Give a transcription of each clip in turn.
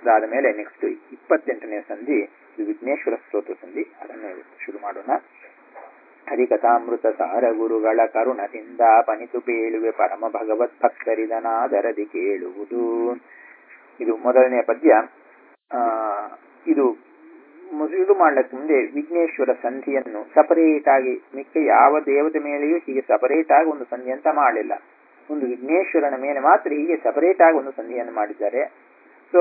ಅದಾದ ಮೇಲೆ ನೆಕ್ಸ್ಟ್ ಇಪ್ಪತ್ತೆಂಟನೇ ಸಂಧಿ ಇದು ವಿಘ್ನೇಶ್ವರ ಸ್ತೋತ್ರ ಸಂಧಿ ಅದನ್ನು ಶುರು ಮಾಡೋಣ ಹರಿಕಥಾಮೃತ ಸಾರ ಗುರುಗಳ ಕರುಣದಿಂದ ಪನಿತು ಪೇಳುವೆ ಪರಮ ಭಗವತ್ ಭಕ್ತರಿದನಾದರದಿ ಕೇಳುವುದು ಇದು ಮೊದಲನೆಯ ಪದ್ಯ ಆ ಇದು ಶುರು ಮಾಡ್ಲಿಕ್ಕೆ ಮುಂದೆ ವಿಘ್ನೇಶ್ವರ ಸಂಧಿಯನ್ನು ಸಪರೇಟ್ ಆಗಿ ಮಿಕ್ಕ ಯಾವ ದೇವತೆ ಮೇಲೆಯೂ ಹೀಗೆ ಸಪರೇಟ್ ಆಗಿ ಒಂದು ಸಂಧಿ ಅಂತ ಮಾಡಲಿಲ್ಲ ಒಂದು ವಿಘ್ನೇಶ್ವರನ ಮೇಲೆ ಮಾತ್ರ ಹೀಗೆ ಸಪರೇಟ್ ಆಗಿ ಒಂದು ಸಂಧಿಯನ್ನು ಮಾಡಿದ್ದಾರೆ ಸೊ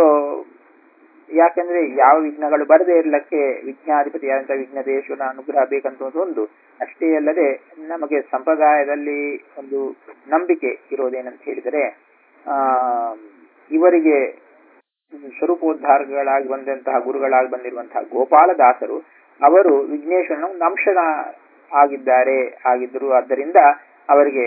ಯಾಕಂದ್ರೆ ಯಾವ ವಿಘ್ನಗಳು ಬರದೇ ಇರಲಿಕ್ಕೆ ವಿಘ್ನಾಧಿಪತಿಯಾದಂಥ ವಿಘ್ನದೇಶ್ವರ ಅನುಗ್ರಹ ಬೇಕಂತ ಒಂದು ಅಷ್ಟೇ ಅಲ್ಲದೆ ನಮಗೆ ಸಂಪ್ರದಾಯದಲ್ಲಿ ಒಂದು ನಂಬಿಕೆ ಇರೋದೇನಂತ ಹೇಳಿದರೆ ಆ ಇವರಿಗೆ ಸ್ವರೂಪೋದ್ಧಾರಗಳಾಗಿ ಬಂದಂತಹ ಗುರುಗಳಾಗಿ ಬಂದಿರುವಂತಹ ಗೋಪಾಲದಾಸರು ಅವರು ವಿಘ್ನೇಶ್ವರನ ಒಂದು ಅಂಶ ಆಗಿದ್ದಾರೆ ಆಗಿದ್ದರು ಆದ್ದರಿಂದ ಅವರಿಗೆ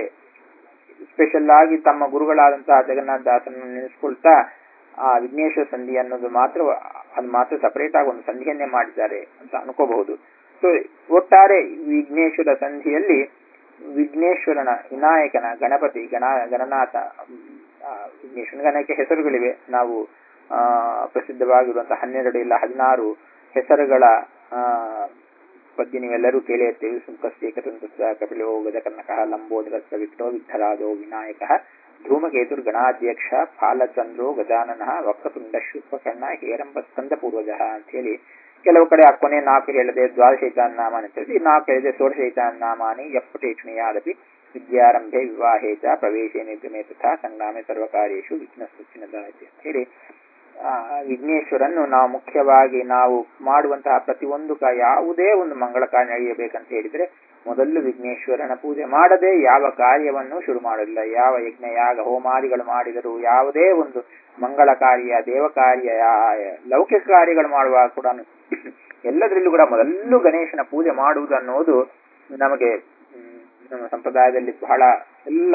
ಸ್ಪೆಷಲ್ ಆಗಿ ತಮ್ಮ ಗುರುಗಳಾದಂತಹ ಜಗನ್ನಾಥ ದಾಸರನ್ನು ನೆನೆಸ್ಕೊಳ್ತಾ ಆ ವಿಘ್ನೇಶ್ವರ ಸಂಧಿ ಅನ್ನೋದು ಮಾತ್ರ ಅದು ಮಾತ್ರ ಸಪರೇಟ್ ಆಗಿ ಒಂದು ಸಂಧಿಯನ್ನೇ ಮಾಡಿದ್ದಾರೆ ಅಂತ ಅನ್ಕೋಬಹುದು ಸೊ ಒಟ್ಟಾರೆ ವಿಘ್ನೇಶ್ವರ ಸಂಧಿಯಲ್ಲಿ ವಿಘ್ನೇಶ್ವರನ ವಿನಾಯಕನ ಗಣಪತಿ ಗಣ ಗಣನಾಥ ವಿಘ್ನೇಶ್ವರನ ಗಣಕ್ಕೆ ಹೆಸರುಗಳಿವೆ ನಾವು ಆ ಪ್ರಸಿದ್ಧವಾಗಿರುವಂತಹ ಹನ್ನೆರಡು ಇಲ್ಲ ಹದಿನಾರು ಹೆಸರುಗಳ ಆ ಬಗ್ಗೆ ನೀವೆಲ್ಲರೂ ಕೇಳಿರ್ತೇವೆ ಸುಂಕಸ್ಯೇಕತಂತ್ರ ಕಪಿಲೋ ಗಜಕರ್ಣಕ ಲಂಬೋದರ ವಿಕ್ಟೋ ವಿಠಲಾದೋ ವಿನಾಯಕ ಧೂಮಕೇತುರ್ ಗಣಾಧ್ಯಕ್ಷ ಫಾಲಚಂದ್ರೋ ಗಜಾನನ ವಕ್ರತುಂಡ ಶುಕ್ರಕರ್ಣ ಹೇರಂಬ ಸ್ಕಂದ ಪೂರ್ವಜ ಅಂತ ಹೇಳಿ ಕೆಲವು ಕಡೆ ಆ ಕೊನೆ ನಾಲ್ಕು ಹೇಳದೆ ದ್ವಾದಶೈತಾನ್ ನಾಮಾನಿ ಅಂತ ಹೇಳಿ ನಾಲ್ಕು ಹೇಳಿದೆ ಷೋಡಶೈತಾನ್ ನಾಮಾನಿ ಯಪ್ಪಟೇಕ್ಷಣೀಯಾದಪಿ ವಿದ್ಯಾರಂಭೆ ವಿವಾಹೇ ಚ ಪ್ರವೇಶೇ ನಿರ್ಗಮೆ ತಥಾ ಸಂಗ್ರಾಮೆ ಸರ್ವಕಾರ್ಯೇಶು ವಿಘ್ನ ಸೂಚಿನದಾಯಿತು ಅಂತ ಹೇಳಿ ವಿಘ್ನೇಶ್ವರನ್ನು ನಾವು ಮುಖ್ಯವಾಗಿ ನಾವು ಮಾಡುವಂತಹ ಪ್ರತಿಯೊಂದು ಕ ಯಾವುದೇ ಒಂದು ಮಂಗಳ ಕಾರ್ಯ ನಡೆಯಬೇಕಂತ ಹೇಳಿದ್ರೆ ಮೊದಲು ವಿಘ್ನೇಶ್ವರನ ಪೂಜೆ ಮಾಡದೆ ಯಾವ ಕಾರ್ಯವನ್ನು ಶುರು ಮಾಡಲಿಲ್ಲ ಯಾವ ಯಜ್ಞ ಯಾಗ ಹೋಮಾದಿಗಳು ಮಾಡಿದರು ಯಾವುದೇ ಒಂದು ಮಂಗಳ ಕಾರ್ಯ ದೇವ ಕಾರ್ಯ ಲೌಕಿಕ ಕಾರ್ಯಗಳು ಮಾಡುವಾಗ ಕೂಡ ಎಲ್ಲದರಲ್ಲೂ ಕೂಡ ಮೊದಲು ಗಣೇಶನ ಪೂಜೆ ಮಾಡುವುದು ಅನ್ನೋದು ನಮಗೆ ನಮ್ಮ ಸಂಪ್ರದಾಯದಲ್ಲಿ ಬಹಳ ಎಲ್ಲ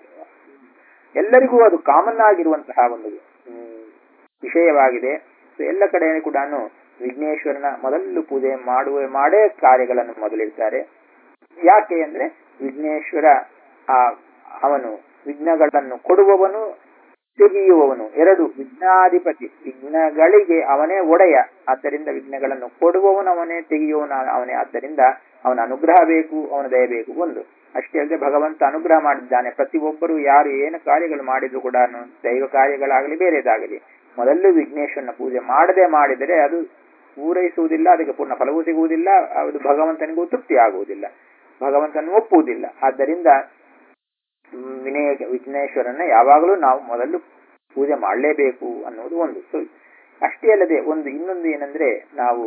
ಎಲ್ಲರಿಗೂ ಅದು ಕಾಮನ್ ಆಗಿರುವಂತಹ ಒಂದು ವಿಷಯವಾಗಿದೆ ಸೊ ಎಲ್ಲ ಕಡೆ ಕೂಡ ವಿಘ್ನೇಶ್ವರನ ಮೊದಲು ಪೂಜೆ ಮಾಡುವ ಮಾಡೇ ಕಾರ್ಯಗಳನ್ನು ಮೊದಲಿಡ್ತಾರೆ ಯಾಕೆ ಅಂದ್ರೆ ವಿಘ್ನೇಶ್ವರ ಆ ಅವನು ವಿಘ್ನಗಳನ್ನು ಕೊಡುವವನು ತೆಗೆಯುವವನು ಎರಡು ವಿಘ್ನಾಧಿಪತಿ ವಿಘ್ನಗಳಿಗೆ ಅವನೇ ಒಡೆಯ ಆದ್ದರಿಂದ ವಿಘ್ನಗಳನ್ನು ಕೊಡುವವನು ಅವನೇ ತೆಗೆಯುವವನು ಅವನೇ ಆದ್ದರಿಂದ ಅವನ ಅನುಗ್ರಹ ಬೇಕು ಅವನ ದಯ ಬೇಕು ಒಂದು ಅಷ್ಟೇ ಅಲ್ಲದೆ ಭಗವಂತ ಅನುಗ್ರಹ ಮಾಡಿದ್ದಾನೆ ಪ್ರತಿಯೊಬ್ಬರು ಯಾರು ಏನು ಕಾರ್ಯಗಳು ಮಾಡಿದ್ರು ಕೂಡ ದೈವ ಕಾರ್ಯಗಳಾಗಲಿ ಬೇರೆದಾಗಲಿ ಮೊದಲು ವಿಘ್ನೇಶ್ವರನ ಪೂಜೆ ಮಾಡದೆ ಮಾಡಿದರೆ ಅದು ಪೂರೈಸುವುದಿಲ್ಲ ಅದಕ್ಕೆ ಪೂರ್ಣ ಫಲವೂ ಸಿಗುವುದಿಲ್ಲ ಅದು ಭಗವಂತನಿಗೂ ತೃಪ್ತಿ ಆಗುವುದಿಲ್ಲ ಭಗವಂತನ ಒಪ್ಪುವುದಿಲ್ಲ ಆದ್ದರಿಂದ ವಿನಯ ವಿಘ್ನೇಶ್ವರನ ಯಾವಾಗಲೂ ನಾವು ಮೊದಲು ಪೂಜೆ ಮಾಡಲೇಬೇಕು ಅನ್ನೋದು ಒಂದು ಸೊ ಅಷ್ಟೇ ಅಲ್ಲದೆ ಒಂದು ಇನ್ನೊಂದು ಏನಂದ್ರೆ ನಾವು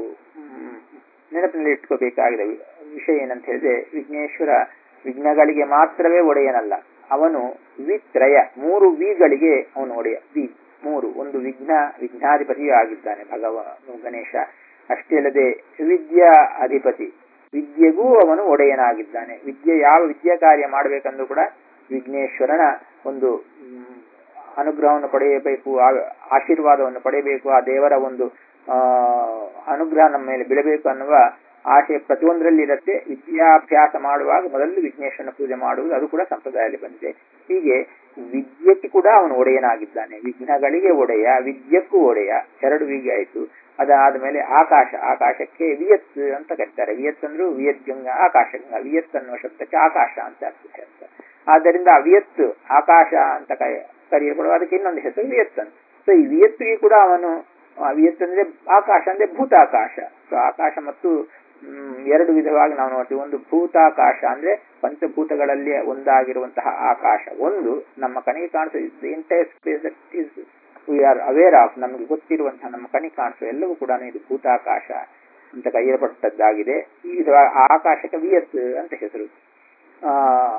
ನೆನಪಿನಲ್ಲಿ ಇಟ್ಕೋಬೇಕಾಗಿದೆ ವಿಷಯ ಏನಂತ ಹೇಳಿದ್ರೆ ವಿಘ್ನೇಶ್ವರ ವಿಘ್ನಗಳಿಗೆ ಮಾತ್ರವೇ ಒಡೆಯನಲ್ಲ ಅವನು ವಿತ್ರಯ ಮೂರು ವಿಗಳಿಗೆ ಅವನು ಒಡೆಯ ವಿ ಮೂರು ಒಂದು ವಿಘ್ನ ವಿಘ್ನಾಧಿಪತಿಯೂ ಆಗಿದ್ದಾನೆ ಭಗವ ಗಣೇಶ ಅಷ್ಟೇ ಅಲ್ಲದೆ ವಿದ್ಯಾ ಅಧಿಪತಿ ವಿದ್ಯೆಗೂ ಅವನು ಒಡೆಯನಾಗಿದ್ದಾನೆ ವಿದ್ಯೆ ಯಾವ ವಿದ್ಯಾ ಕಾರ್ಯ ಮಾಡಬೇಕಂದ್ರೂ ಕೂಡ ವಿಘ್ನೇಶ್ವರನ ಒಂದು ಅನುಗ್ರಹವನ್ನು ಪಡೆಯಬೇಕು ಆಶೀರ್ವಾದವನ್ನು ಪಡೆಯಬೇಕು ಆ ದೇವರ ಒಂದು ಆ ಅನುಗ್ರಹ ನಮ್ಮ ಮೇಲೆ ಬೀಳಬೇಕು ಅನ್ನುವ ಆಶೆ ಪ್ರತಿಯೊಂದರಲ್ಲಿ ಇರುತ್ತೆ ವಿದ್ಯಾಭ್ಯಾಸ ಮಾಡುವಾಗ ಮೊದಲು ವಿಘ್ನೇಶ್ವರನ ಪೂಜೆ ಮಾಡುವುದು ಅದು ಕೂಡ ಸಂಪ್ರದಾಯದಲ್ಲಿ ಬಂದಿದೆ ಹೀಗೆ ವಿದ್ಯೆಗೆ ಕೂಡ ಅವನು ಒಡೆಯನಾಗಿದ್ದಾನೆ ವಿಘ್ನಗಳಿಗೆ ಒಡೆಯ ವಿದ್ಯಕ್ಕೂ ಒಡೆಯ ಎರಡು ವಿಗೆ ಆಯಿತು ಅದಾದ ಮೇಲೆ ಆಕಾಶ ಆಕಾಶಕ್ಕೆ ವಿಯತ್ ಅಂತ ಕರೀತಾರೆ ವಿಯತ್ ಅಂದ್ರು ವಿಯತ್ ಗಂಗಾ ಆಕಾಶ ಗಂಗಾ ವಿಯತ್ ಅನ್ನುವ ಶಬ್ದಕ್ಕೆ ಆಕಾಶ ಅಂತ ಅರ್ಥ ಆದ್ದರಿಂದ ವಿಯತ್ ಆಕಾಶ ಅಂತ ಕರೆಯಲ್ಪಡುವ ಅದಕ್ಕೆ ಇನ್ನೊಂದು ಹೆಸರು ವಿಯತ್ ಅಂತ ಸೊ ಈ ವಿಯತ್ಗೆ ಕೂಡ ಅವನು ವಿಯತ್ ಅಂದ್ರೆ ಆಕಾಶ ಅಂದ್ರೆ ಭೂತಾಕಾಶ ಸೊ ಆಕಾಶ ಮತ್ತು ಎರಡು ವಿಧವಾಗಿ ನಾವು ನೋಡ್ತೀವಿ ಒಂದು ಭೂತಾಕಾಶ ಅಂದ್ರೆ ಪಂಚಭೂತಗಳಲ್ಲಿ ಒಂದಾಗಿರುವಂತಹ ಆಕಾಶ ಒಂದು ನಮ್ಮ ಕಣಿಗೆ ಕಾಣಿಸೋ entire space is we are aware of ನಮಗೆ ಗೊತ್ತಿರುವಂತಹ ನಮ್ಮ ಕಣಿಗೆ ಕಾಣಿಸೋ ಎಲ್ಲವೂ ಕೂಡ ಇದು ಭೂತಾಕಾಶ ಅಂತ ಕರೆಯಲ್ಪಟ್ಟದ್ದಾಗಿದೆ ಈ ವಿಧವಾಗಿ ಆಕಾಶಕ್ಕೆ ವಿಯತ್ ಅಂತ ಹೆಸರು ಆ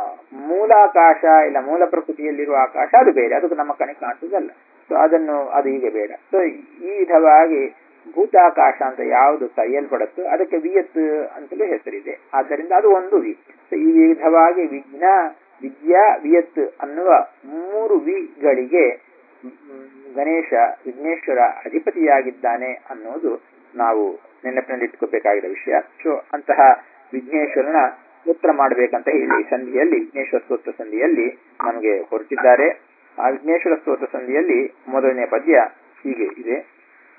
ಮೂಲಾಕಾಶ ಇಲ್ಲ ಮೂಲ ಪ್ರಕೃತಿಯಲ್ಲಿರುವ ಆಕಾಶ ಅದು ಬೇರೆ ಅದಕ್ಕೆ ನಮ್ಮ ಕಣಿಗೆ ಕಾಣಿಸೋದಲ್ಲ ಸೊ ಅದನ್ನು ಅದು ಹೀಗೆ ಬೇಡ ಸೊ ಈ ವಿಧವಾಗಿ ಭೂತಾಕಾಶ ಅಂತ ಯಾವುದು ಕರೆಯಲ್ಪಡುತ್ತೋ ಅದಕ್ಕೆ ವಿಯತ್ ಅಂತಲೂ ಹೆಸರಿದೆ ಆದ್ದರಿಂದ ಅದು ಒಂದು ವಿ ಸೊ ಈ ವಿಧವಾಗಿ ವಿಜ್ಞ ವಿದ್ಯಾ ವಿಯತ್ ಅನ್ನುವ ಮೂರು ವಿಗಳಿಗೆ ಗಣೇಶ ವಿಘ್ನೇಶ್ವರ ಅಧಿಪತಿಯಾಗಿದ್ದಾನೆ ಅನ್ನೋದು ನಾವು ನೆನಪಿನಲ್ಲಿ ಇಟ್ಕೋಬೇಕಾಗಿರೋ ವಿಷಯ ಸೊ ಅಂತಹ ವಿಘ್ನೇಶ್ವರನ ಸ್ತೋತ್ರ ಮಾಡಬೇಕಂತ ಹೇಳಿ ಸಂಧಿಯಲ್ಲಿ ವಿಘ್ನೇಶ್ವರ ಸ್ತೋತ್ರ ಸಂಧಿಯಲ್ಲಿ ನಮಗೆ ಹೊರಟಿದ್ದಾರೆ ಆ ವಿಘ್ನೇಶ್ವರ ಸ್ತೋತ್ರ ಸಂಧಿಯಲ್ಲಿ ಮೊದಲನೇ ಪದ್ಯ ಹೀಗೆ ಇದೆ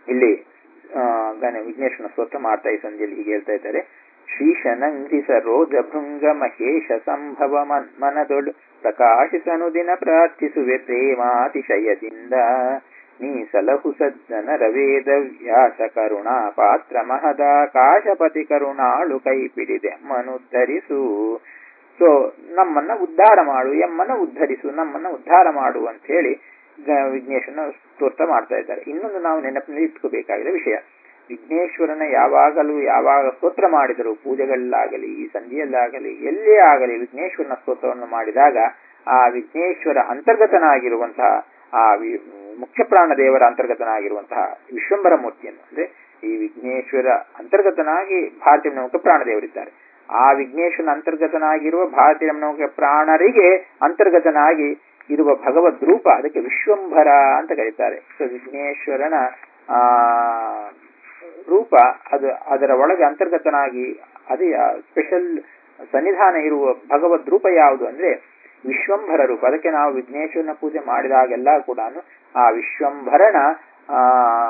ಇಲ್ಲಿ ಆ, ಗಣ ವಿಘ್ನೇಶ್ವರನ ಸ್ತೋತ್ರ ಮಾಡ್ತಾ ಈ ಸಂಧಿಯಲ್ಲಿ ಹೀಗೆ ಹೇಳ್ತಾ ಇದ್ದಾರೆ ಶ್ರೀಶನಂಗ್ರಿ ಸರೋಜ ಭೃಂಗ ಮಹೇಶ ಸಂಭವ ಮನ್- ಮನದೊಳು ಪ್ರಕಾಶಿಸನು ದಿನ ಪ್ರಾರ್ಥಿಸುವೆ ಪ್ರೇಮಾತಿಶಯದಿಂದ ನೀ ಸಲಹು ಸಜ್ಜನರ ವೇದ ವ್ಯಾಸ ಕರುಣಾ ಪಾತ್ರ ಮಹದಾಕಾಶಪತಿ ಕರುಣಾಳು ಕೈ ಪಿಡಿದೆ ಮನುದ್ಧರಿಸು ಸೊ ನಮ್ಮನ್ನ ಉದ್ಧಾರ ಮಾಡು ಎಮ್ಮನ್ನ ಉದ್ಧರಿಸು ನಮ್ಮನ್ನ ಉದ್ಧಾರ ಮಾಡು ಅಂತ ಹೇಳಿ ಗ- ವಿಘ್ನೇಶ್ವರನ ಸ್ತೋತ್ರ ಮಾಡ್ತಾ ಇದ್ದಾರೆ ಇನ್ನೊಂದು ನಾವು ನೆನಪಿನಲ್ಲಿ ಇಟ್ಕೋಬೇಕಾಗಿರೋ ವಿಷಯ ವಿಘ್ನೇಶ್ವರನ ಯಾವಾಗಲೂ ಯಾವಾಗ ಸ್ತೋತ್ರ ಮಾಡಿದರು ಪೂಜೆಗಳಲ್ಲಾಗಲಿ ಈ ಸಂಧಿಯಲ್ಲಾಗಲಿ ಎಲ್ಲೇ ಆಗಲಿ ವಿಘ್ನೇಶ್ವರನ ಸ್ತೋತ್ರವನ್ನು ಮಾಡಿದಾಗ ಆ ವಿಘ್ನೇಶ್ವರ ಅಂತರ್ಗತನಾಗಿರುವಂತಹ ಆ ವಿ- ಮುಖ್ಯ ಪ್ರಾಣ ದೇವರ ಅಂತರ್ಗತನಾಗಿರುವಂತಹ ವಿಶ್ವಂಬರ ಮೂರ್ತಿಯನ್ನು ಅಂದ್ರೆ ಈ ವಿಘ್ನೇಶ್ವರ ಅಂತರ್ಗತನಾಗಿ ಭಾರತೀಯ ಮುಖ್ಯ ಪ್ರಾಣ ದೇವರಿದ್ದಾರೆ ಆ ವಿಘ್ನೇಶ್ವರನ ಅಂತರ್ಗತನಾಗಿರುವ ಭಾರತೀಯ ನೌಕೆ ಪ್ರಾಣರಿಗೆ ಅಂತರ್ಗತನಾಗಿ ಇರುವ ಭಗವದ್ ರೂಪ ಅದಕ್ಕೆ ವಿಶ್ವಂಭರ ಅಂತ ಕರೀತಾರೆ ಸೊ ವಿಘ್ನೇಶ್ವರನ ಆ ರೂಪ ಅದು ಅದರ ಒಳಗೆ ಅಂತರ್ಗತನಾಗಿ ಅದೇ ಸ್ಪೆಷಲ್ ಸನ್ನಿಧಾನ ಇರುವ ಭಗವದ್ ರೂಪ ಯಾವುದು ಅಂದ್ರೆ ವಿಶ್ವಂಭರ ರೂಪ ಅದಕ್ಕೆ ನಾವು ವಿಘ್ನೇಶ್ವರನ ಪೂಜೆ ಮಾಡಿದಾಗೆಲ್ಲ ಕೂಡ ಆ ವಿಶ್ವಂಭರನ ಆ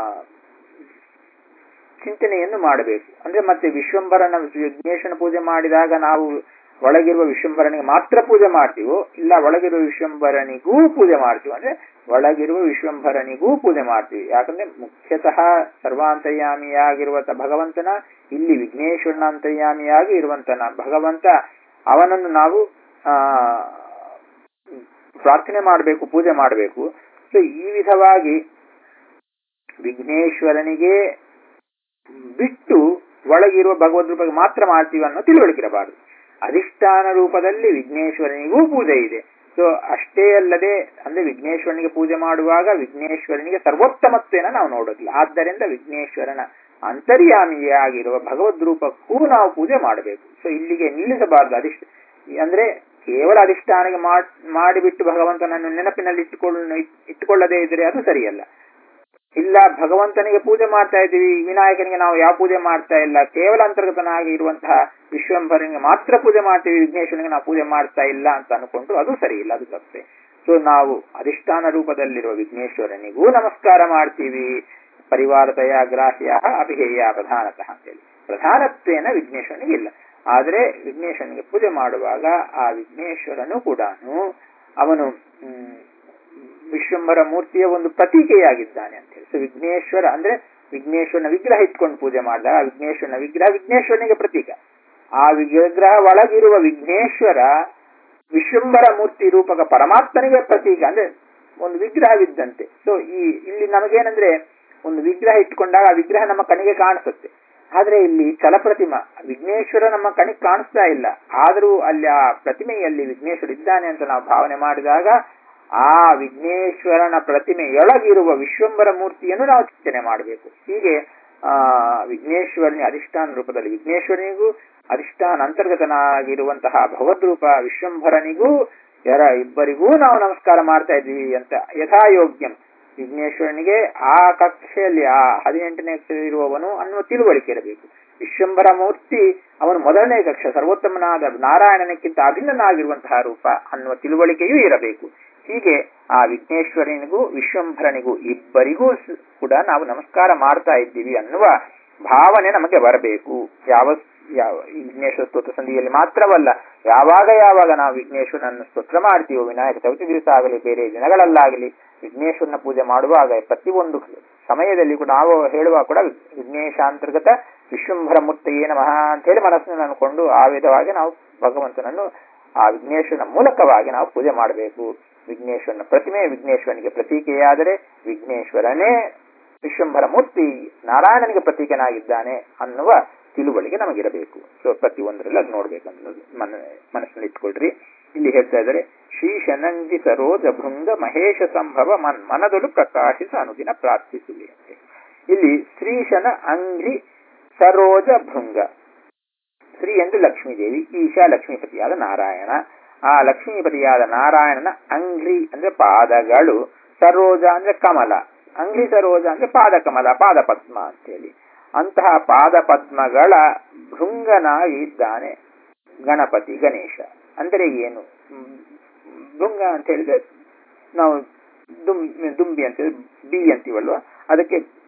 ಚಿಂತನೆಯನ್ನು ಮಾಡಬೇಕು ಅಂದ್ರೆ ಮತ್ತೆ ವಿಶ್ವಂಭರನ ವಿಘ್ನೇಶ್ವರನ ಪೂಜೆ ಮಾಡಿದಾಗ ನಾವು ಒಳಗಿರುವ ವಿಶ್ವಂಭರನಿಗೆ ಮಾತ್ರ ಪೂಜೆ ಮಾಡ್ತೀವೋ ಇಲ್ಲ ಒಳಗಿರುವ ವಿಶ್ವಂಭರನಿಗೂ ಪೂಜೆ ಮಾಡ್ತೀವಿ ಅಂದ್ರೆ ಒಳಗಿರುವ ವಿಶ್ವಂಭರನಿಗೂ ಪೂಜೆ ಮಾಡ್ತೀವಿ ಯಾಕಂದ್ರೆ ಮುಖ್ಯತಃ ಸರ್ವಾಂತರ್ಯಾಮಿಯಾಗಿರುವಂತ ಭಗವಂತನ ಇಲ್ಲಿ ವಿಘ್ನೇಶ್ವರನ ಅಂತರ್ಯಾಮಿಯಾಗಿ ಇರುವಂತನ ಭಗವಂತ ಅವನನ್ನು ನಾವು ಆ ಪ್ರಾರ್ಥನೆ ಮಾಡಬೇಕು ಪೂಜೆ ಮಾಡಬೇಕು ಸೊ ಈ ವಿಧವಾಗಿ ವಿಘ್ನೇಶ್ವರನಿಗೆ ಬಿಟ್ಟು ಒಳಗಿರುವ ಭಗವದ್ ರೂಪಕ್ಕೆ ಮಾತ್ರ ಮಾಡ್ತೀವಿ ಅನ್ನೋ ತಿಳುವಳಿಕಿರಬಾರದು ಅಧಿಷ್ಠಾನ ರೂಪದಲ್ಲಿ ವಿಘ್ನೇಶ್ವರನಿಗೂ ಪೂಜೆ ಇದೆ ಸೊ ಅಷ್ಟೇ ಅಲ್ಲದೆ ಅಂದ್ರೆ ವಿಘ್ನೇಶ್ವರನಿಗೆ ಪೂಜೆ ಮಾಡುವಾಗ ವಿಘ್ನೇಶ್ವರನಿಗೆ ಸರ್ವೋತ್ತಮತ್ವೇನ ನಾವು ನೋಡೋದಿಲ್ಲ ಆದ್ದರಿಂದ ವಿಘ್ನೇಶ್ವರನ ಅಂತರ್ಯಾಮಿಯಾಗಿರುವ ಭಗವದ್ ರೂಪಕ್ಕೂ ನಾವು ಪೂಜೆ ಮಾಡಬೇಕು ಸೊ ಇಲ್ಲಿಗೆ ನಿಲ್ಲಿಸಬಾರದು ಅಧಿಷ್ಠ ಅಂದ್ರೆ ಕೇವಲ ಅಧಿಷ್ಠಾನಿಗೆ ಮಾಡಿಬಿಟ್ಟು ಭಗವಂತನನ್ನು ನೆನಪಿನಲ್ಲಿ ಇಟ್ಟುಕೊಳ್ಳ ಇಟ್ಟುಕೊಳ್ಳದೇ ಇದ್ರೆ ಅದು ಸರಿಯಲ್ಲ ಇಲ್ಲ ಭಗವಂತನಿಗೆ ಪೂಜೆ ಮಾಡ್ತಾ ಇದ್ದೀವಿ ವಿನಾಯಕನಿಗೆ ನಾವು ಯಾವ ಪೂಜೆ ಮಾಡ್ತಾ ಇಲ್ಲ ಕೇವಲ ಅಂತರ್ಗತನಾಗಿ ಇರುವಂತಹ ವಿಶ್ವಂಭರನಿಗೆ ಮಾತ್ರ ಪೂಜೆ ಮಾಡ್ತೀವಿ ವಿಘ್ನೇಶ್ವರನಿಗೆ ನಾವು ಪೂಜೆ ಮಾಡ್ತಾ ಇಲ್ಲ ಅಂತ ಅನ್ಕೊಂಡ್ರು ಅದು ಸರಿ ಇಲ್ಲ ಅದು ತಪ್ಪೆ ಸೊ ನಾವು ಅಧಿಷ್ಠಾನ ರೂಪದಲ್ಲಿರುವ ವಿಘ್ನೇಶ್ವರನಿಗೂ ನಮಸ್ಕಾರ ಮಾಡ್ತೀವಿ ಪರಿವಾರತೆಯ ಗ್ರಾಹ್ಯ ಅಭಿಹೇಯ ಪ್ರಧಾನತಃ ಅಂತೇಳಿ ಪ್ರಧಾನತ್ವೇನ ವಿಘ್ನೇಶ್ವರನಿಗೆ ಇಲ್ಲ ಆದರೆ ವಿಘ್ನೇಶ್ವರನಿಗೆ ಪೂಜೆ ಮಾಡುವಾಗ ಆ ವಿಘ್ನೇಶ್ವರನು ಕೂಡ ಅವನು ವಿಶ್ವಂಬರ ಮೂರ್ತಿಯ ಒಂದು ಪ್ರತೀಕೆಯಾಗಿದ್ದಾನೆ ಅಂತ ಹೇಳಿ ಸೊ ವಿಘ್ನೇಶ್ವರ ಅಂದ್ರೆ ವಿಘ್ನೇಶ್ವರನ ವಿಗ್ರಹ ಇಟ್ಕೊಂಡು ಪೂಜೆ ಮಾಡಿದಾಗ ಆ ವಿಘ್ನೇಶ್ವರನ ವಿಗ್ರಹ ವಿಘ್ನೇಶ್ವರನಿಗೆ ಪ್ರತೀಕ ಆ ವಿಗ್ರಹ ಒಳಗಿರುವ ವಿಘ್ನೇಶ್ವರ ವಿಶ್ವಂಬರ ಮೂರ್ತಿ ರೂಪಕ ಪರಮಾತ್ಮನಿಗೆ ಪ್ರತೀಕ ಅಂದ್ರೆ ಒಂದು ವಿಗ್ರಹವಿದ್ದಂತೆ ಸೊ ಈ ಇಲ್ಲಿ ನಮಗೇನಂದ್ರೆ ಒಂದು ವಿಗ್ರಹ ಇಟ್ಕೊಂಡಾಗ ಆ ವಿಗ್ರಹ ನಮ್ಮ ಕಣ್ಣಿಗೆ ಕಾಣಿಸುತ್ತೆ ಆದ್ರೆ ಇಲ್ಲಿ ಚಲಪ್ರತಿಮ ವಿಘ್ನೇಶ್ವರ ನಮ್ಮ ಕಣಿಗೆ ಕಾಣಿಸ್ತಾ ಇಲ್ಲ ಆದರೂ ಅಲ್ಲಿ ಆ ಪ್ರತಿಮೆಯಲ್ಲಿ ವಿಘ್ನೇಶ್ವರ ಇದ್ದಾನೆ ಅಂತ ನಾವು ಭಾವನೆ ಮಾಡಿದಾಗ ಆ ವಿಘ್ನೇಶ್ವರನ ಪ್ರತಿಮೆಯೊಳಗಿರುವ ವಿಶ್ವಂಬರ ಮೂರ್ತಿಯನ್ನು ನಾವು ಚಿಂತನೆ ಮಾಡಬೇಕು ಹೀಗೆ ಆ ವಿಘ್ನೇಶ್ವರನಿ ಅಧಿಷ್ಠಾನ ರೂಪದಲ್ಲಿ ವಿಘ್ನೇಶ್ವರನಿಗೂ ಅಧಿಷ್ಠಾನ ಅಂತರ್ಗತನಾಗಿರುವಂತಹ ಭಗವದ್ರೂಪ ವಿಶ್ವಂಭರನಿಗೂ ಯರ ಇಬ್ಬರಿಗೂ ನಾವು ನಮಸ್ಕಾರ ಮಾಡ್ತಾ ಇದ್ದೀವಿ ಅಂತ ಯಥಾಯೋಗ್ಯಂ ವಿಘ್ನೇಶ್ವರನಿಗೆ ಆ ಕಕ್ಷೆಯಲ್ಲಿ ಆ ಹದಿನೆಂಟನೇ ಕಕ್ಷೆ ಇರುವವನು ಅನ್ನುವ ತಿಳುವಳಿಕೆ ಇರಬೇಕು ವಿಶ್ವಂಬರ ಮೂರ್ತಿ ಅವನು ಮೊದಲನೇ ಕಕ್ಷ ಸರ್ವೋತ್ತಮನಾದ ನಾರಾಯಣನಕ್ಕಿಂತ ಅಭಿನ್ನನಾಗಿರುವಂತಹ ರೂಪ ಅನ್ನುವ ತಿಳುವಳಿಕೆಯೂ ಇರಬೇಕು ಹೀಗೆ ಆ ವಿಘ್ನೇಶ್ವರನಿಗೂ ವಿಶ್ವಂಭರನಿಗೂ ಇಬ್ಬರಿಗೂ ಕೂಡ ನಾವು ನಮಸ್ಕಾರ ಮಾಡ್ತಾ ಇದ್ದೀವಿ ಅನ್ನುವ ಭಾವನೆ ನಮಗೆ ಬರಬೇಕು ಯಾವ ಯಾವ ವಿಘ್ನೇಶ್ವರ ಸ್ತೋತ್ರ ಸಂಧಿಯಲ್ಲಿ ಮಾತ್ರವಲ್ಲ ಯಾವಾಗ ಯಾವಾಗ ನಾವು ವಿಘ್ನೇಶ್ವರನನ್ನು ಸ್ತೋತ್ರ ಮಾಡ್ತೀವೋ ವಿನಾಯಕ ಚೌತಿ ದಿವಸ ಆಗಲಿ ಬೇರೆ ದಿನಗಳಲ್ಲಾಗಲಿ ವಿಘ್ನೇಶ್ವರನ ಪೂಜೆ ಮಾಡುವಾಗ ಪ್ರತಿಯೊಂದು ಸಮಯದಲ್ಲಿ ಕೂಡ ನಾವು ಹೇಳುವಾಗ ಕೂಡ ವಿಘ್ನೇಶಾಂತರ್ಗತ ವಿಶ್ವಂಭರ ಮೂರ್ತಿಯೇ ನಮಃ ಅಂತ ಹೇಳಿ ಮನಸ್ಸಿನಲ್ಲಿ ಅನ್ಕೊಂಡು ಆ ವಿಧವಾಗಿ ನಾವು ಭಗವಂತನನ್ನು ಆ ವಿಘ್ನೇಶ್ವರನ ಮೂಲಕವಾಗಿ ನಾವು ಪೂಜೆ ಮಾಡಬೇಕು ವಿಘ್ನೇಶ್ವರನ ಪ್ರತಿಮೆ ವಿಘ್ನೇಶ್ವರನಿಗೆ ಪ್ರತೀಕೆಯಾದರೆ ವಿಘ್ನೇಶ್ವರನೇ ವಿಶ್ವಂಭರ ಮೂರ್ತಿ ನಾರಾಯಣನಿಗೆ ಪ್ರತೀಕನಾಗಿದ್ದಾನೆ ಅನ್ನುವ ತಿಳುವಳಿಕೆ ನಮಗಿರಬೇಕು ಸೊ ಪ್ರತಿಯೊಂದರಲ್ಲಿ ಅದು ನೋಡ್ಬೇಕು ಅನ್ನೋದು ಮನ ಮನಸ್ಸಿನಲ್ಲಿ ಇಟ್ಕೊಳ್ರಿ ಇಲ್ಲಿ ಹೇಳ್ತಾ ಇದ್ದಾರೆ ಶ್ರೀ ಶನಂಜಿ ಸರೋಜ ಭೃಂಗ ಮಹೇಶ ಸಂಭವ ಮನ್ ಮನದೊಳು ಪ್ರಕಾಶಿಸ ಅನುದಿನ ಪ್ರಾರ್ಥಿಸುವೆ ಇಲ್ಲಿ ಶ್ರೀಶನ ಅಂಗ್ರಿ ಸರೋಜ ಭೃಂಗ ಶ್ರೀ ಎಂದು ಲಕ್ಷ್ಮೀದೇವಿ ಈಶಾ ಲಕ್ಷ್ಮೀಪತಿಯಾದ ನಾರಾಯಣ ಆ ಲಕ್ಷ್ಮೀಪತಿಯಾದ ನಾರಾಯಣನ ಅಂಗ್ರಿ ಅಂದ್ರೆ ಪಾದಗಳು ಸರೋಜ ಅಂದ್ರೆ ಕಮಲ ಅಂಗ್ರಿ ಸರೋಜ ಅಂದ್ರೆ ಪಾದ ಕಮಲ ಪಾದ ಪದ್ಮ ಅಂತೇಳಿ ಅಂತಹ ಪಾದ ಪದ್ಮಗಳ ಭೃಂಗನಾಗಿ ಇದ್ದಾನೆ ಗಣಪತಿ ಗಣೇಶ ಅಂದರೆ ಏನು ಭೃಂಗ ಅಂತ ಹೇಳಿದ್ರೆ ನಾವು ದುಂಬಿ ದುಂಬಿ ಅಂತ ಬಿ ಅಂತೀವಲ್ವ ಅದಕ್ಕೆ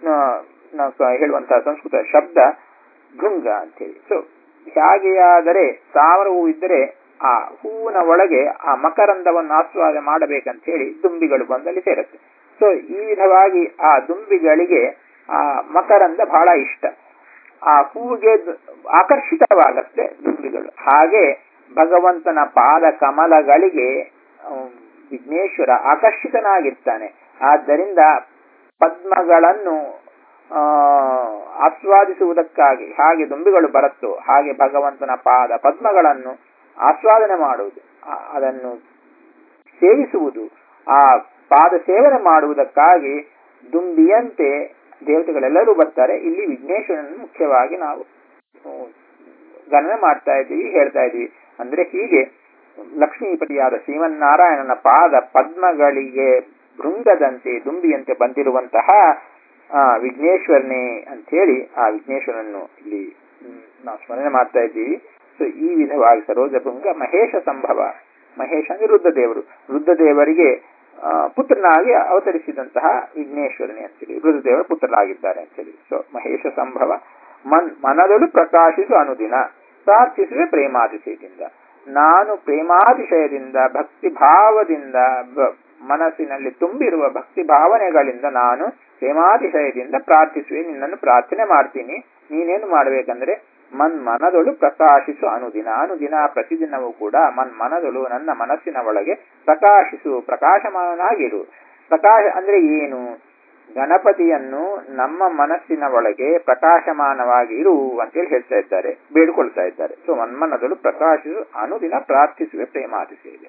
ಆ, ನಾವು ಸ- ಹೇಳುವಂತಹ ಸಂಸ್ಕೃತ ಶಬ್ದ ಭೃಂಗ ಅಂತೇಳಿ ಸೊ ಹೇಗೆಯಾದರೆ ಸಾವಿರ ಹೂವು ಇದ್ದರೆ ಆ ಹೂವಿನ ಒಳಗೆ ಆ ಮಕರಂದವನ್ನು ಆಸ್ವಾದ ಮಾಡಬೇಕಂತ ಹೇಳಿ ದುಂಬಿಗಳು ಬಂದಲ್ಲಿ ಸೇರುತ್ತೆ ಸೊ ಈ ವಿಧವಾಗಿ ಆ ದುಂಬಿಗಳಿಗೆ ಆ ಮಕರಂದ ಬಹಳ ಇಷ್ಟ ಆ ಹೂವಿಗೆ ದ- ಆಕರ್ಷಿತವಾಗತ್ತೆ ದುಂಬಿಗಳು ಹಾಗೆ ಭಗವಂತನ ಪಾದ ಕಮಲಗಳಿಗೆ ಅಹ್, ವಿಘ್ನೇಶ್ವರ ಆಕರ್ಷಿತನಾಗಿರ್ತಾನೆ ಆದ್ದರಿಂದ ಪದ್ಮಗಳನ್ನು ಆ, ಆಸ್ವಾದಿಸುವುದಕ್ಕಾಗಿ ಹಾಗೆ ದುಂಬಿಗಳು ಬರುತ್ತೋ ಹಾಗೆ ಭಗವಂತನ ಪಾದ ಪದ್ಮಗಳನ್ನು ಆಸ್ವಾದನೆ ಮಾಡುವುದು ಆ- ಅದನ್ನು ಸೇವಿಸುವುದು ಆ ಪಾದ ಸೇವನೆ ಮಾಡುವುದಕ್ಕಾಗಿ ದುಂಬಿಯಂತೆ ದೇವತೆಗಳೆಲ್ಲರೂ ಬರ್ತಾರೆ ಇಲ್ಲಿ ವಿಘ್ನೇಶ್ವರನನ್ನು ಮುಖ್ಯವಾಗಿ ನಾವು ಹ್ಮ್, ಗಣನೆ ಮಾಡ್ತಾ ಇದ್ದೀವಿ ಹೇಳ್ತಾ ಇದ್ದೀವಿ ಅಂದ್ರೆ ಹೀಗೆ ಲಕ್ಷ್ಮೀಪತಿಯಾದ ಶ್ರೀಮನ್ನಾರಾಯಣನ ಪಾದ ಪದ್ಮಗಳಿಗೆ ಭೃಂಗದಂತೆ ದುಂಬಿಯಂತೆ ಬಂದಿರುವಂತಹ ಆ ವಿಘ್ನೇಶ್ವರನೇ ಅಂತ ಹೇಳಿ ಆ ವಿಘ್ನೇಶ್ವರನನ್ನು ಇಲ್ಲಿ ಹ್ಮ್, ನಾವು ಸ್ಮರಣೆ ಮಾಡ್ತಾ ಇದ್ದೀವಿ ಸೊ ಈ ವಿಧವಾಗಿ ಸರೋಜ ಭೃಂಗ ಮಹೇಶ ಸಂಭವ ಮಹೇಶ ಅಂದ್ರೆ ರುದ್ರದೇವರು ರುದ್ರದೇವರಿಗೆ ಆ, ಪುತ್ರನಾಗಿ ಅವತರಿಸಿದಂತಹ ವಿಘ್ನೇಶ್ವರನೇ ಅಂತೇಳಿ ರುದ್ರದೇವರ ಪುತ್ರರಾಗಿದ್ದಾರೆ ಅಂತೇಳಿ ಸೊ ಮಹೇಶ ಸಂಭವ ಮನ್ ಮನದಳು ಪ್ರಕಾಶಿಸು ಅನುದಿನ ಪ್ರಾರ್ಥಿಸುವೆ ಪ್ರೇಮಾತಿಶಯದಿಂದ ನಾನು ಪ್ರೇಮಾತಿಶಯದಿಂದ ಭಕ್ತಿ ಭಾವದಿಂದ ಬ- ಮನಸ್ಸಿನಲ್ಲಿ ತುಂಬಿರುವ ಭಕ್ತಿ ಭಾವನೆಗಳಿಂದ ನಾನು ಪ್ರೇಮಾತಿಶಯದಿಂದ ಪ್ರಾರ್ಥಿಸುವೆ ನಿನ್ನನ್ನು ಪ್ರಾರ್ಥನೆ ಮಾಡ್ತೀನಿ ನೀನೇನು ಮಾಡ್ಬೇಕಂದ್ರೆ ಮನ್ ಮನದೊಳು ಪ್ರಕಾಶಿಸು ಅನುದಿನ ಅನುದಿನ ಪ್ರತಿದಿನವೂ ಕೂಡ ಮನ್ ಮನದೊಳು ನನ್ನ ಮನಸ್ಸಿನ ಒಳಗೆ ಪ್ರಕಾಶಿಸು ಪ್ರಕಾಶಮಾನಾಗಿರು ಪ್ರಕಾಶ ಅಂದ್ರೆ ಏನು ಗಣಪತಿಯನ್ನು ನಮ್ಮ ಮನಸ್ಸಿನ ಒಳಗೆ ಪ್ರಕಾಶಮಾನವಾಗಿ ಇರು ಅಂತೇಳಿ ಹೇಳ್ತಾ ಇದ್ದಾರೆ ಬೇಡಿಕೊಳ್ತಾ ಇದ್ದಾರೆ ಸೊ ಮನ್ಮನದಳು ಪ್ರಕಾಶಿಸು ಅನುದಿನ ಪ್ರಾರ್ಥಿಸುವೆ ಪ್ರೇಮಾತಿಸೇವೆ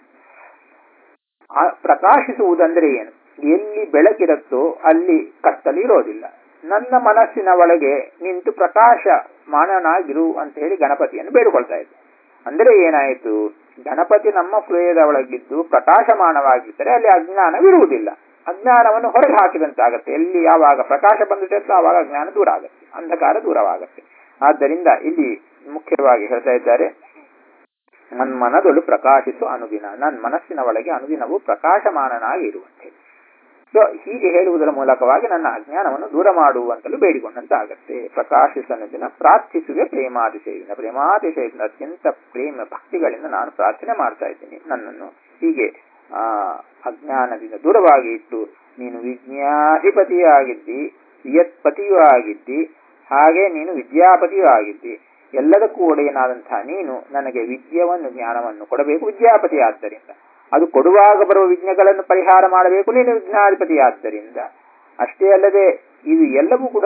ಆ ಪ್ರಕಾಶಿಸುವುದಂದ್ರೆ ಏನು ಎಲ್ಲಿ ಬೆಳಕಿರುತ್ತೋ ಅಲ್ಲಿ ಕತ್ತಲು ಇರೋದಿಲ್ಲ ನನ್ನ ಮನಸ್ಸಿನ ಒಳಗೆ ನಿಂತು ಪ್ರಕಾಶ ಮಾನನಾಗಿರು ಅಂತ ಹೇಳಿ ಗಣಪತಿಯನ್ನು ಬೇಡಿಕೊಳ್ತಾ ಇದ್ದೆ ಅಂದ್ರೆ ಏನಾಯಿತು ಗಣಪತಿ ನಮ್ಮ ಹೃದಯದ ಒಳಗಿದ್ದು ಪ್ರಕಾಶಮಾನವಾಗಿದ್ದರೆ ಅಲ್ಲಿ ಅಜ್ಞಾನವಿರುವುದಿಲ್ಲ ಅಜ್ಞಾನವನ್ನು ಹೊರಗೆ ಹಾಕಿದಂತಾಗತ್ತೆ ಎಲ್ಲಿ ಯಾವಾಗ ಪ್ರಕಾಶ ಬಂದಿರುತ್ತೋ ಆವಾಗ ಅಜ್ಞಾನ ದೂರ ಆಗುತ್ತೆ ಅಂಧಕಾರ ದೂರವಾಗುತ್ತೆ ಆದ್ದರಿಂದ ಇಲ್ಲಿ ಮುಖ್ಯವಾಗಿ ಹೇಳ್ತಾ ಇದ್ದಾರೆ ನನ್ನ ಮನದೊಳು ಪ್ರಕಾಶಿಸು ಅನುದಿನ ನನ್ನ ಮನಸ್ಸಿನ ಒಳಗೆ ಅನುದಿನವೂ ಪ್ರಕಾಶಮಾನನಾಗಿ ಇರುವಂತೆ ಸೊ ಹೀಗೆ ಹೇಳುವುದರ ಮೂಲಕವಾಗಿ ನನ್ನ ಅಜ್ಞಾನವನ್ನು ದೂರ ಮಾಡುವಂತಲೂ ಬೇಡಿಕೊಂಡಂತಾಗತ್ತೆ ಪ್ರಕಾಶಿಸನುದಿನ ಪ್ರಾರ್ಥಿಸುವೆ ಪ್ರೇಮಾತಿಶಯದಿಂದ ಪ್ರೇಮಾತಿಶಯದಿಂದ ಅತ್ಯಂತ ಪ್ರೇಮ ಭಕ್ತಿಗಳಿಂದ ನಾನು ಪ್ರಾರ್ಥನೆ ಮಾಡ್ತಾ ಇದ್ದೀನಿ ನನ್ನನ್ನು ಹೀಗೆ ಆ ಅಜ್ಞಾನದಿಂದ ದೂರವಾಗಿ ಇಟ್ಟು ನೀನು ವಿಜ್ಞಾಧಿಪತಿಯೂ ಆಗಿದ್ದಿ ವಿಯತ್ಪತಿಯೂ ಆಗಿದ್ದಿ ಹಾಗೆ ನೀನು ವಿದ್ಯಾಪತಿಯೂ ಆಗಿದ್ದಿ ಎಲ್ಲದಕ್ಕೂ ಒಡೆಯನಾದಂತಹ ನೀನು ನನಗೆ ವಿದ್ಯವನ್ನು ಜ್ಞಾನವನ್ನು ಕೊಡಬೇಕು ವಿದ್ಯಾಪತಿ ಆದ್ದರಿಂದ ಅದು ಕೊಡುವಾಗ ಬರುವ ವಿಘ್ನಗಳನ್ನು ಪರಿಹಾರ ಮಾಡಬೇಕು ನೀನು ವಿಘ್ನಾಧಿಪತಿ ಆದ್ದರಿಂದ ಅಷ್ಟೇ ಅಲ್ಲದೆ ಇದು ಎಲ್ಲವೂ ಕೂಡ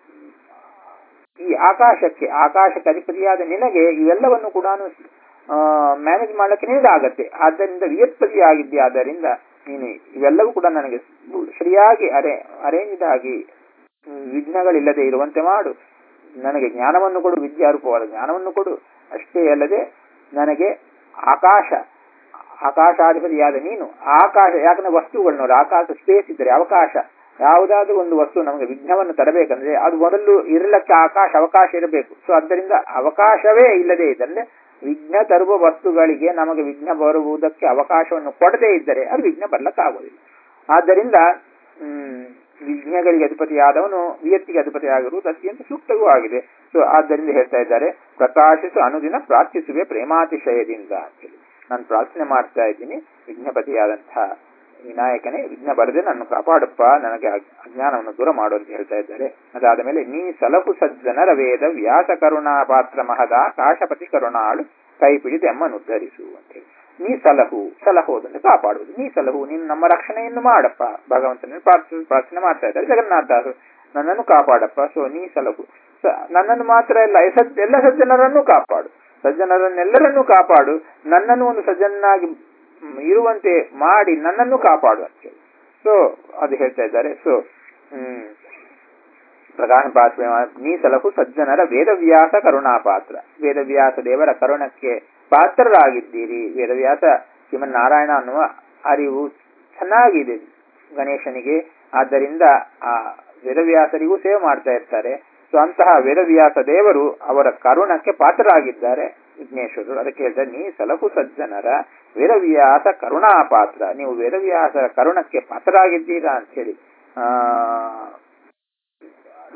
ಈ ಆಕಾಶಕ್ಕೆ ಆಕಾಶಕ್ಕೆ ಅಧಿಪತಿಯಾದ ನಿನಗೆ ಇವೆಲ್ಲವನ್ನು ಕೂಡ ಮ್ಯಾನೇಜ್ ಮಾಡಲಿಕ್ಕೆ ನಿನಗಾಗತ್ತೆ ಆದ್ದರಿಂದ ವಿಯತ್ಪತಿ ಆಗಿದ್ದೆ ಆದ್ದರಿಂದ ನೀನು ಇವೆಲ್ಲವೂ ಕೂಡ ನನಗೆ ಸರಿಯಾಗಿ ಅರೆ ಅರೇಂಜ್ಡ್ ಆಗಿ ವಿಘ್ನಗಳಿಲ್ಲದೆ ಇರುವಂತೆ ಮಾಡು ನನಗೆ ಜ್ಞಾನವನ್ನು ಕೊಡು ವಿದ್ಯಾರೂಪವಾದ ಜ್ಞಾನವನ್ನು ಕೊಡು ಅಷ್ಟೇ ಅಲ್ಲದೆ ನನಗೆ ಆಕಾಶ ಆಕಾಶಾಧಿಪತಿಯಾದ ನೀನು ಆಕಾಶ ಯಾಕಂದ್ರೆ ವಸ್ತುಗಳು ನೋಡಿ ಆಕಾಶ ಸ್ಪೇಸ್ ಇದ್ದರೆ ಅವಕಾಶ ಯಾವುದಾದ್ರೂ ಒಂದು ವಸ್ತು ನಮಗೆ ವಿಘ್ನವನ್ನು ತರಬೇಕಂದ್ರೆ ಅದು ಮೊದಲು ಇರಲಿಕ್ಕೆ ಆಕಾಶ ಅವಕಾಶ ಇರಬೇಕು ಸೊ ಆದ್ದರಿಂದ ಅವಕಾಶವೇ ಇಲ್ಲದೆ ಇದ್ದರೆ ವಿಘ್ನ ತರುವ ವಸ್ತುಗಳಿಗೆ ನಮಗೆ ವಿಘ್ನ ಬರುವುದಕ್ಕೆ ಅವಕಾಶವನ್ನು ಕೊಡದೇ ಇದ್ದರೆ ಅದು ವಿಘ್ನ ಬರ್ಲಕ್ಕಾಗೋದಿಲ್ಲ ಆದ್ದರಿಂದ ಹ್ಮ್ ವಿಘ್ನಗಳಿಗೆ ಅಧಿಪತಿಯಾದವನು ವಿಯತ್ತಿಗೆ ಅಧಿಪತಿಯಾಗಿರುವುದು ಅತ್ಯಂತ ಸೂಕ್ತವೂ ಆಗಿದೆ ಸೊ ಆದ್ದರಿಂದ ಹೇಳ್ತಾ ಇದ್ದಾರೆ ಪ್ರಕಾಶಿಸು ಅನುದಿನ ಪ್ರಾರ್ಥಿಸುವೆ ಪ್ರೇಮಾತಿಶಯದಿಂದ ಅಂತೇಳಿ ನಾನು ಪ್ರಾರ್ಥನೆ ಮಾಡ್ತಾ ಇದ್ದೀನಿ ವಿಘ್ನಪತಿಯಾದಂತಹ ವಿನಾಯಕನೇ ವಿಘ್ನ ಬರದೆ ನನ್ನ ಕಾಪಾಡಪ್ಪ ನನಗೆ ಅಜ್ಞಾನವನ್ನು ದೂರ ಮಾಡು ಅಂತ ಹೇಳ್ತಾ ಇದ್ದಾರೆ ಅದಾದ ಮೇಲೆ ನೀ ಸಲಹು ಸಜ್ಜನರ ವೇದ ವ್ಯಾಸ ಕರುಣಾ ಪಾತ್ರ ಮಹದ ಕಾಶಪತಿ ಕರುಣಾಳು ಕೈ ಪಿಡಿದು ಎಮ್ಮನ್ನು ಉದ್ಧರಿಸು ಅಂತೇಳಿ ನೀ ಸಲಹು ಸಲಹೋದನ್ನು ಕಾಪಾಡುವುದು ನೀ ಸಲಹು ನೀನು ನಮ್ಮ ರಕ್ಷಣೆಯನ್ನು ಮಾಡಪ್ಪ ಭಗವಂತನ ಪ್ರಾರ್ಥನೆ ಪ್ರಾರ್ಥನೆ ಮಾಡ್ತಾ ಇದ್ದಾರೆ ಜಗನ್ನಾಥದಾಸರು ನನ್ನನ್ನು ಕಾಪಾಡಪ್ಪ ಸೊ ನೀ ಸಲಹು ನನ್ನನ್ನು ಮಾತ್ರ ಎಲ್ಲ ಎಲ್ಲ ಸಜ್ಜನರನ್ನು ಕಾಪಾಡು ಸಜ್ಜನರನ್ನೆಲ್ಲರನ್ನೂ ಕಾಪಾಡು ನನ್ನನ್ನು ಒಂದು ಸಜ್ಜನಾಗಿ ಇರುವಂತೆ ಮಾಡಿ ನನ್ನನ್ನು ಕಾಪಾಡು ಅಂತೇಳಿ ಸೊ ಅದು ಹೇಳ್ತಾ ಇದ್ದಾರೆ ಸೊ ಹ್ಮ್ ಪ್ರಧಾನ ಪಾತ್ರ ನೀ ಸಲಹು ಸಜ್ಜನರ ವೇದವ್ಯಾಸ ಕರುಣಾಪಾತ್ರ ವೇದವ್ಯಾಸ ದೇವರ ಕರುಣಕ್ಕೆ ಪಾತ್ರರಾಗಿದ್ದೀರಿ ವೇದವ್ಯಾಸ ಶ್ರೀಮನ್ನಾರಾಯಣ ಅನ್ನುವ ಅರಿವು ಚೆನ್ನಾಗಿದೆ ಗಣೇಶನಿಗೆ ಆದ್ದರಿಂದ ಆ ವೇದವ್ಯಾಸರಿಗೂ ಸೇವೆ ಮಾಡ್ತಾ ಇರ್ತಾರೆ ಸೊ ಅಂತಹ ವೇದವ್ಯಾಸ ದೇವರು ಅವರ ಕರುಣಕ್ಕೆ ಪಾತ್ರರಾಗಿದ್ದಾರೆ ವಿಘ್ನೇಶ್ವರರು ಅದಕ್ಕೆ ಹೇಳ್ತಾರೆ ನೀ ಸಲಹು ಸಜ್ಜನರ ವೇದವ್ಯಾಸ ಕರುಣಾ ಪಾತ್ರ ನೀವು ವೇದವ್ಯಾಸರ ಕರುಣಕ್ಕೆ ಪಾತ್ರರಾಗಿದ್ದೀರಾ ಅಂತ ಹೇಳಿ ಆ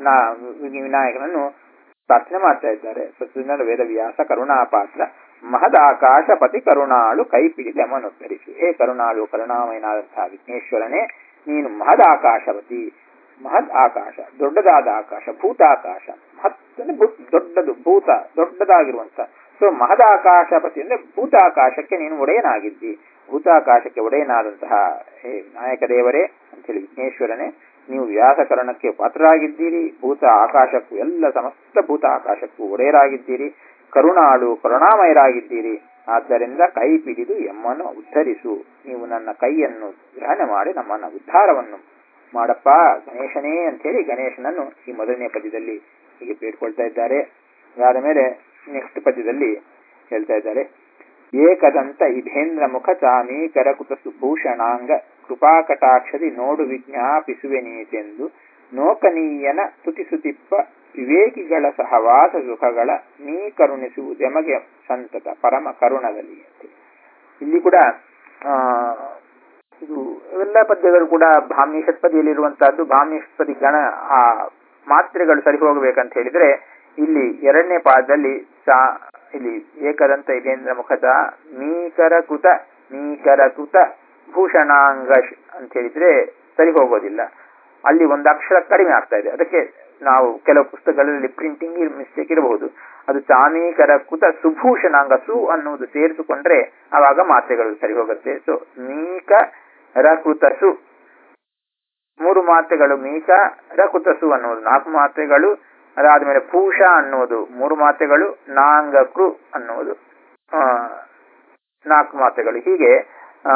ನಾ ವಿನಾಯಕನನ್ನು ಪ್ರಾರ್ಥನೆ ಮಾಡ್ತಾ ಇದ್ದಾರೆ ಸತ್ಯನಾರಾಯಣ ವೇದವ್ಯಾಸ ಕರುಣಾಪಾತ್ರ ಮಹದಾಕಾಶ ಪತಿ ಕರುಣಾಳು ಕೈ ಪಿಡಿದೆ ಅಮ್ಮನುತ್ತರಿಸು ಹೇ ಕರುಣಾಳು ಕರುಣಾಮಯನಾದಂತಹ ವಿಘ್ನೇಶ್ವರನೇ ನೀನು ಮಹದಾಕಾಶವತಿ ಮಹದ್ ಆಕಾಶ ದೊಡ್ಡದಾದ ಆಕಾಶ ಭೂತಾಕಾಶ ಮಹತ್ ಅಂದ್ರೆ ಭೂ- ದೊಡ್ಡದು ಭೂತ ದೊಡ್ಡದಾಗಿರುವಂತ ಸೊ ಮಹದಾಕಾಶಪತಿ ಅಂದ್ರೆ ಭೂತಾಕಾಶಕ್ಕೆ ನೀನು ಒಡೆಯನಾಗಿದ್ದಿ ಭೂತಾಕಾಶಕ್ಕೆ ಒಡೆಯನಾದಂತಹ ಹೇ ನಾಯಕ ದೇವರೇ ಅಂತೇಳಿ ವಿಘ್ನೇಶ್ವರನೇ ನೀವು ವ್ಯಾಸಕರಣಕ್ಕೆ ಪಾತ್ರರಾಗಿದ್ದೀರಿ ಭೂತ ಆಕಾಶಕ್ಕೂ ಎಲ್ಲ ಸಮಸ್ತ ಭೂತ ಆಕಾಶಕ್ಕೂ ಒಡೆಯರಾಗಿದ್ದೀರಿ ಕರುಣಾಳು ಕರುಣಾಮಯರಾಗಿದ್ದೀರಿ ಆದ್ದರಿಂದ ಕೈ ಪಿಡಿದು ಎಮ್ಮನ್ನು ಉದ್ಧರಿಸು ನೀವು ನನ್ನ ಕೈಯನ್ನು ಗ್ರಹಣ ಮಾಡಿ ನಮ್ಮನ್ನ ಉದ್ಧಾರವನ್ನು ಮಾಡಪ್ಪ ಗಣೇಶನೇ ಅಂತೇಳಿ ಗಣೇಶನನ್ನು ಈ ಮೊದಲನೇ ಪದ್ಯದಲ್ಲಿ ಹೀಗೆ ಬೇಡ್ಕೊಳ್ತಾ ಇದ್ದಾರೆ ಅದಾದ ಮೇಲೆ ನೆಕ್ಸ್ಟ್ ಪದ್ಯದಲ್ಲಿ ಹೇಳ್ತಾ ಇದ್ದಾರೆ ಏಕದಂತ ಇಭೇಂದ್ರ ಮುಖ ಚಾಮಿ ಕರಕುತ ಸುಭೂಷಣಾಂಗ ಕೃಪಾಕಟಾಕ್ಷದಿ ನೋಡು ವಿಜ್ಞಾಪಿಸುವೆ ನೀತೆಂದು ನೋಕನೀಯನ ತುತಿಸುತಿಪ್ಪ ವಿವೇಕಿಗಳ ಸಹವಾಸ ಸುಖಗಳ ನೀ ಕರುಣಿಸುವುದೆಮಗೆ ಸಂತತ ಪರಮ ಕರುಣದಲ್ಲಿ ಅಂತ ಇಲ್ಲಿ ಕೂಡ ಆ ಇದು ಎಲ್ಲ ಪದ್ಯಗಳು ಕೂಡ ಭಾಮ್ಯ ಷಟ್ಪದಿಯಲ್ಲಿರುವಂತಹದ್ದು ಭಾಮ್ಯ ಷಟ್ಪದಿ ಗಣ ಆ ಮಾತ್ರೆಗಳು ಸರಿ ಹೋಗಬೇಕಂತ ಹೇಳಿದ್ರೆ ಇಲ್ಲಿ ಎರಡನೇ ಪಾದದಲ್ಲಿ ಸಾ ಇಲ್ಲಿ ಏಕದಂತ ಇದೇಂದ್ರ ಮುಖದ ಮೀಕರ ಕೃತ ಮೀಕರ ಕೃತ ಭೂಷಣಾಂಗ ಶ್- ಅಂತ ಹೇಳಿದ್ರೆ ಸರಿ ಹೋಗೋದಿಲ್ಲ ಅಲ್ಲಿ ಒಂದು ಅಕ್ಷರ ಕಡಿಮೆ ಆಗ್ತಾ ಇದೆ ಅದಕ್ಕೆ ನಾವು ಕೆಲವು ಪುಸ್ತಕಗಳಲ್ಲಿ ಪ್ರಿಂಟಿಂಗ್ ಮಿಸ್ಟೇಕ್ ಇರಬಹುದು ಅದು ಚಾಮೀಕರ ಕುತ ಸುಭೂಷಣಾಂಗ ಸು ಅನ್ನುವುದು ಸೇರಿಸಿಕೊಂಡ್ರೆ ಆವಾಗ ಮಾತ್ರೆಗಳು ಸರಿ ಹೋಗುತ್ತೆ ಸೊ ಮೀಕ ರಕೃತ ಸು ಮೂರು ಮಾತ್ರೆಗಳು ಮೀಕ ರಕೃತ ಸು ಅನ್ನುವುದು ನಾಲ್ಕು ಮಾತ್ರೆಗಳು ಅದಾದ್ಮೇಲೆ ಪೂಷ ಅನ್ನುವುದು ಮೂರು ಮಾತ್ರೆಗಳು ನಾಂಗ ಕೃ ಅನ್ನುವುದು ಆ, ನಾಲ್ಕು ಮಾತ್ರೆಗಳು ಹೀಗೆ ಆ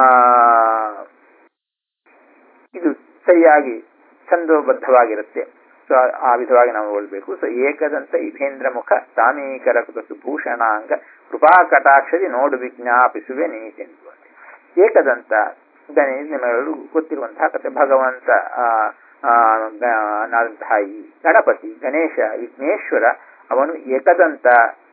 ಇದು ಸರಿಯಾಗಿ ಛಂದೋಬದ್ಧವಾಗಿರುತ್ತೆ ಸೊ ಆ ವಿಧವಾಗಿ ನಾವು ಓದಬೇಕು ಸೊ ಏಕದಂತ ಇಭೇಂದ್ರ ಮುಖ ಸಾಮೀಕರ ಕೃತ ಸುಭೂಷಣಾಂಗ ಕೃಪಾ ಕಟಾಕ್ಷದಿ ನೋಡು ವಿಜ್ಞಾಪಿಸುವೆ ನೀತೆಂದು ಅಂತ. ಏಕದಂತ ಗಣೇಶ ನಿಮಗೆಲ್ಲರಿಗೂ ಗೊತ್ತಿರುವಂತಹ ಕಥೆ ಭಗವಂತ ಆ, ಆ, ಗ- ನಾದಂತಹ ಈ ಗಣಪತಿ ಗಣೇಶ ವಿಘ್ನೇಶ್ವರ ಅವನು ಏಕದಂತ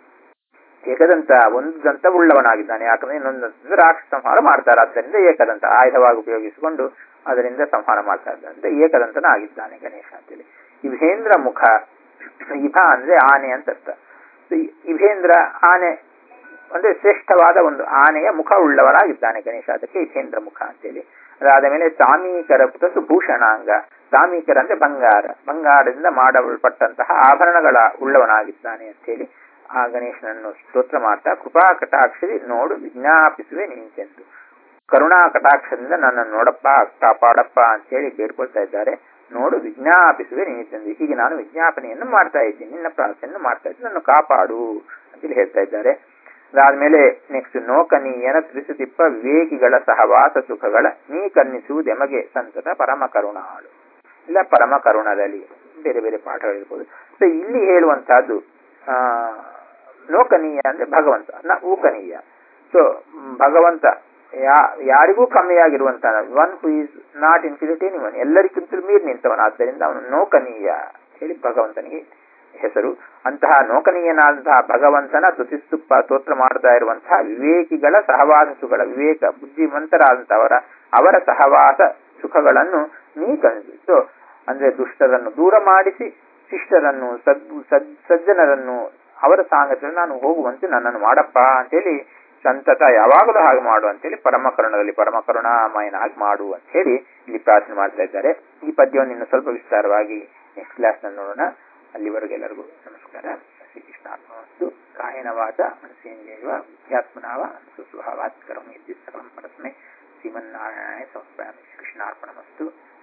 ಏಕದಂತ ಒಂದು ದಂತ ಉಳ್ಳವನಾಗಿದ್ದಾನೆ ಯಾಕಂದ್ರೆ ಇನ್ನೊಂದು ದಂತದಿಂದ ರಾಕ್ಷಸ ಸಂಹಾರ ಮಾಡ್ತಾರೆ ಆದ್ದರಿಂದ ಏಕದಂತ ಆಯುಧವಾಗಿ ಉಪಯೋಗಿಸಿಕೊಂಡು ಅದರಿಂದ ಸಂಹಾರ ಮಾಡ್ತಾ ಇದ್ದಂತೆ ಏಕದಂತನ ಆಗಿದ್ದಾನೆ ಗಣೇಶ ಅಂತೇಳಿ ಇಭೇಂದ್ರ ಮುಖ ಇಭ ಅಂದ್ರೆ ಆನೆ ಅಂತ ಅರ್ಥ So, ಈ ಇಭೇಂದ್ರ ಆನೆ ಅಂದ್ರೆ ಶ್ರೇಷ್ಠವಾದ ಒಂದು ಆನೆಯ ಮುಖ ಉಳ್ಳವನಾಗಿದ್ದಾನೆ ಗಣೇಶ ಅದಕ್ಕೆ ಇಭೇಂದ್ರ ಮುಖ ಅಂತೇಳಿ ಅದಾದ ಮೇಲೆ ಸಾಮೀಕರ ಕುತಸು ಭೂಷಣಾಂಗ ಸಾಮೀಕರ ಅಂದ್ರೆ ಬಂಗಾರ ಬಂಗಾರದಿಂದ ಮಾಡಲ್ಪಟ್ಟಂತಹ ಆಭರಣಗಳ ಉಳ್ಳವನಾಗಿದ್ದಾನೆ ಅಂತೇಳಿ ಆ ಗಣೇಶನನ್ನು ಸ್ತೋತ್ರ ಮಾಡ್ತಾ ಕೃಪಾ ಕಟಾಕ್ಷರಿ ನೋಡು ವಿಜ್ಞಾಪಿಸುವೆ ನಿಂತೆಂದು ಕರುಣಾ ಕಟಾಕ್ಷದಿಂದ ನನ್ನನ್ನು ನೋಡಪ್ಪ ಕಾಪಾಡಪ್ಪ ಅಂತೇಳಿ ಬೇಡ್ಕೊಳ್ತಾ ಇದ್ದಾರೆ ನೋಡು ವಿಜ್ಞಾಪಿಸುವೆ ನಿಂತೆಂದು ಹೀಗೆ ನಾನು ವಿಜ್ಞಾಪನೆಯನ್ನು ಮಾಡ್ತಾ ಇದ್ದೀನಿ ನಿನ್ನ ಪ್ರಾರ್ಥನೆಯನ್ನು ಮಾಡ್ತಾ ಇದ್ದೀನಿ ನನ್ನ ಕಾಪಾಡು ಅಂತೇಳಿ ಹೇಳ್ತಾ ಇದ್ದಾರೆ ಅದಾದ್ಮೇಲೆ ನೆಕ್ಸ್ಟ್ ನೋಕನೀಯನ ತಿಳಿಸುತ್ತಿಪ್ಪ ವಿವೇಕಿಗಳ ಸಹವಾಸ ಸುಖಗಳ ನೀ ಕರ್ಣಿಸುವುದೆಮಗೆ ಸಂತತ ಪರಮ ಕರುಣಾಳು ಇಲ್ಲ ಪರಮ ಕರುಣದಲ್ಲಿ ಬೇರೆ ಬೇರೆ ಪಾಠಗಳಿರ್ಬೋದು ಸೊ ಇಲ್ಲಿ ಹೇಳುವಂತಹದ್ದು ಆ ನೋಕನೀಯ ಅಂದ್ರೆ ಭಗವಂತ ನ ಊಕನೀಯ ಸೊ ಭಗವಂತ ಯಾ ಯಾರಿಗೂ ಕಮ್ಮಿಯಾಗಿರುವಂತ one who is not infinity one ಎಲ್ಲರಿಗಿಂತಲೂ ಮೀರಿ ನಿಂತವನ ಆದ್ದರಿಂದ ಅವನು ನೋಕನೀಯ ಹೇಳಿ ಭಗವಂತನಿಗೆ ಹೆಸರು ಅಂತಹ ನೋಕನೀಯನಾದಂತಹ ಭಗವಂತನ ತುತಿಸ್ತುಪ್ಪ ಸ್ತೋತ್ರ ಮಾಡ್ತಾ ಇರುವಂತಹ ವಿವೇಕಿಗಳ ಸಹವಾಸ ಸುಖಗಳ ವಿವೇಕ ಬುದ್ಧಿವಂತರಾದಂತವರ ಅವರ ಸಹವಾಸ ಸುಖಗಳನ್ನು ನೀ ಕಣಿಸು ಅಂದ್ರೆ ದುಷ್ಟರನ್ನು ದೂರ ಮಾಡಿಸಿ ಶಿಷ್ಟರನ್ನು ಸದ್ ಸದ್ ಸಜ್ಜನರನ್ನು ಅವರ ಸಾಂಗತ್ಯ ನಾನು ಹೋಗುವಂತೆ ನನ್ನನ್ನು ಮಾಡಪ್ಪ ಅಂತೇಳಿ ಸಂತತ ಯಾವಾಗಲೂ ಹಾಗೆ ಮಾಡು ಅಂತೇಳಿ ಪರಮ ಕರುಣದಲ್ಲಿ ಪರಮ ಕರುಣಾಮಯನಾಗಿ ಮಾಡು ಅಂತ ಹೇಳಿ ಇಲ್ಲಿ ಪ್ರಾರ್ಥನೆ ಮಾಡ್ತಾ ಇದ್ದಾರೆ ಈ ಪದ್ಯವನ್ನು ಇನ್ನು ಸ್ವಲ್ಪ ವಿಸ್ತಾರವಾಗಿ ನೆಕ್ಸ್ಟ್ ಕ್ಲಾಸ್ ನಲ್ಲಿ ನೋಡೋಣ ಅಲ್ಲಿವರೆಗೆ ಎಲ್ಲರಿಗೂ ನಮಸ್ಕಾರ ಶ್ರೀಕೃಷ್ಣಾತ್ಮಸ್ತು ಕಾಯನ ವಾಚ ಮನಸ್ಸೇಂದ್ರಿಯವ ವಿದ್ಯಾತ್ಮನಾವ ಸುಸ್ವಭಾವಾತ್ ಕರೋಮಿ ಸಕಲಂ ಪರಸ್ಮೈ ಶ್ರೀಮನ್ನಾರಾಯಣ ಸಮರ್ಪಯಾಮಿ ಕೃಷ್ಣಾರ್ಪಣಮಸ್ತು